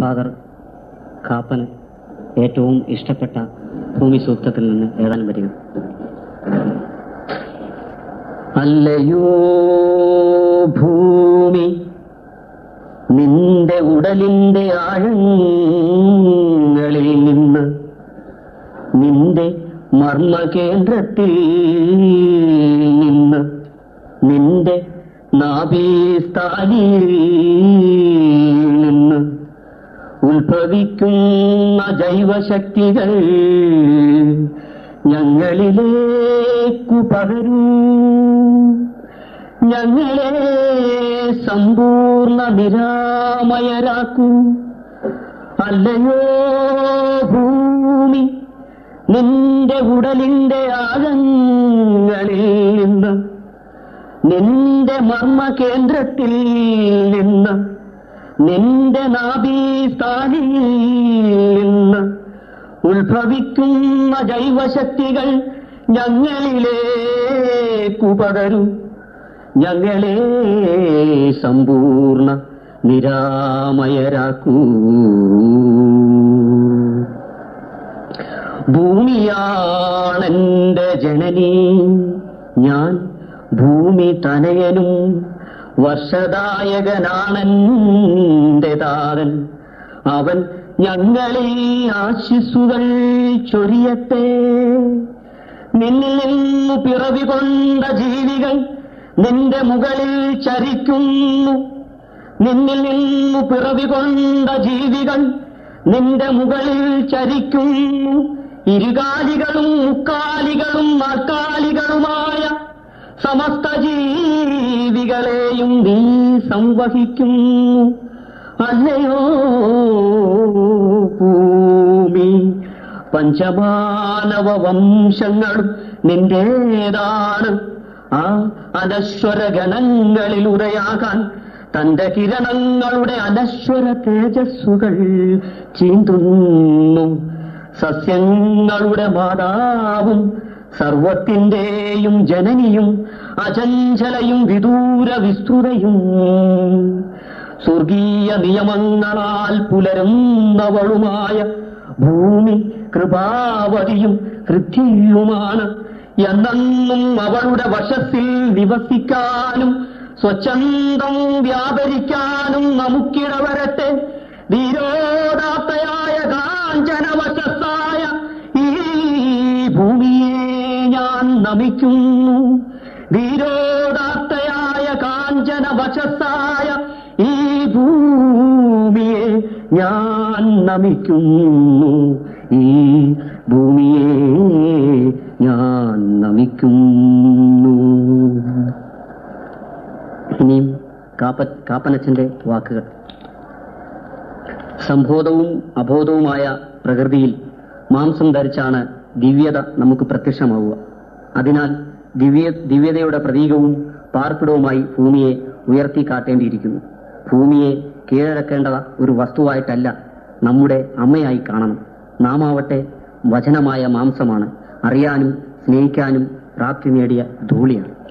father കാപ്പന് ഏറ്റവും ഇഷ്ടപ്പെട്ട ഭൂമി സൂക്തത്തിൽ നിന്ന് ഏതാനും വരിക അല്ലയോ ഭൂമി നിന്റെ ഉടലിന്റെ ആഴങ്ങളിൽ നിന്ന് നിന്റെ മർമ്മകേന്ദ്രത്തിൽ നിന്ന് നിന്റെ നാഭീസ്ഥാനിയിൽ നിന്ന് ഉത്ഭവിക്കുന്ന ജൈവശക്തികൾ ഞങ്ങളിലേക്കു പകരൂ ഞങ്ങളെ സമ്പൂർണ്ണ നിരാമയരാക്കൂ അല്ലയോ ഭൂമി നിന്റെ ഉടലിന്റെ ആഴങ്ങളിൽ നിന്ന് നിന്റെ മർമ്മകേന്ദ്രത്തിൽ നിന്ന് നിന്റെ നാഭീസ്ഥാനിയിൽ നിന്ന് ഉത്ഭവിക്കുന്ന ജൈവശക്തികൾ ഞങ്ങളിലേക്കു പകരും ഞങ്ങളെ സമ്പൂർണ്ണ നിരാമയരാക്കൂ ഭൂമിയാണെന്റെ ജനനി ഞാൻ ഭൂമി തനയനും വർഷദായകനാണെന്റെ താരൻ അവൻ ഞങ്ങളിൽ ആശിസുകൾ ചൊരിയട്ടെ നിന്നിൽ നിന്ന് പിറവി കൊണ്ട ജീവികൾ നിന്റെ മുകളിൽ ചരിക്കുന്നു നിന്നിൽ നിന്ന് പിറവി കൊണ്ട ജീവികൾ നിന്റെ മുകളിൽ ചരിക്കുന്നു ഇരുകാലികളും മുക്കാലികളും നാൽക്കാലികളുമായ സമസ്ത ജീവികളെയും നീ സംവഹിക്കുന്നു അല്ലയോ ഭൂമി പഞ്ചമാനവ വംശങ്ങളും നിന്റേതാണ് ആ അനശ്വര ഗണങ്ങളിൽ ഉദയാകാൻ തന്റെ കിരണങ്ങളുടെ അനശ്വര തേജസ്സുകൾ ചീന്തുന്നു സസ്യങ്ങളുടെ മാതാവും സർവത്തിന്റെയും ജനനിയും അചഞ്ചലയും വിദൂര വിസ്തൃതയും സ്വർഗീയ നിയമങ്ങളാൽ പുലരുന്നവളുമായ ഭൂമി കൃപാവതിയും ഹൃദ്യയുമാണ് എന്നെന്നും അവളുടെ വശത്തിൽ നിവസിക്കാനും സ്വച്ഛന്തം വ്യാപരിക്കാനും നമുക്കിടവരട്ടെ ധീരോദാത്തയായ കാഞ്ചനവശസ്സായ ഈ ഭൂമിയെ ഞാൻ നമിക്കുന്നു ധീരോദാത്തയായ കാഞ്ചന വശസ്സായ ഈ ഭൂമിയെ ഞാൻ നമിക്കുന്നു ഈ ഭൂമിയെ ഞാൻ നമിക്കുന്നു ഇനിയും കാപ്പ കാപ്പനച്ചന്റെ വാക്കുകൾ സംബോധവും അബോധവുമായ പ്രകൃതിയിൽ മാംസം ധരിച്ചാണ് ദിവ്യത നമുക്ക് പ്രത്യക്ഷമാവുക അതിനാൽ ദിവ്യ ദിവ്യതയുടെ പ്രതീകവും പാർപ്പിടവുമായി ഭൂമിയെ ഉയർത്തി കാട്ടേണ്ടിയിരിക്കുന്നു ഭൂമിയെ കീഴടക്കേണ്ട ഒരു വസ്തുവായിട്ടല്ല നമ്മുടെ അമ്മയായി കാണണം നാം ആവട്ടെ വചനമായ മാംസമാണ് അറിയാനും സ്നേഹിക്കാനും പ്രാപ്തി നേടിയ ധൂളിയാണ്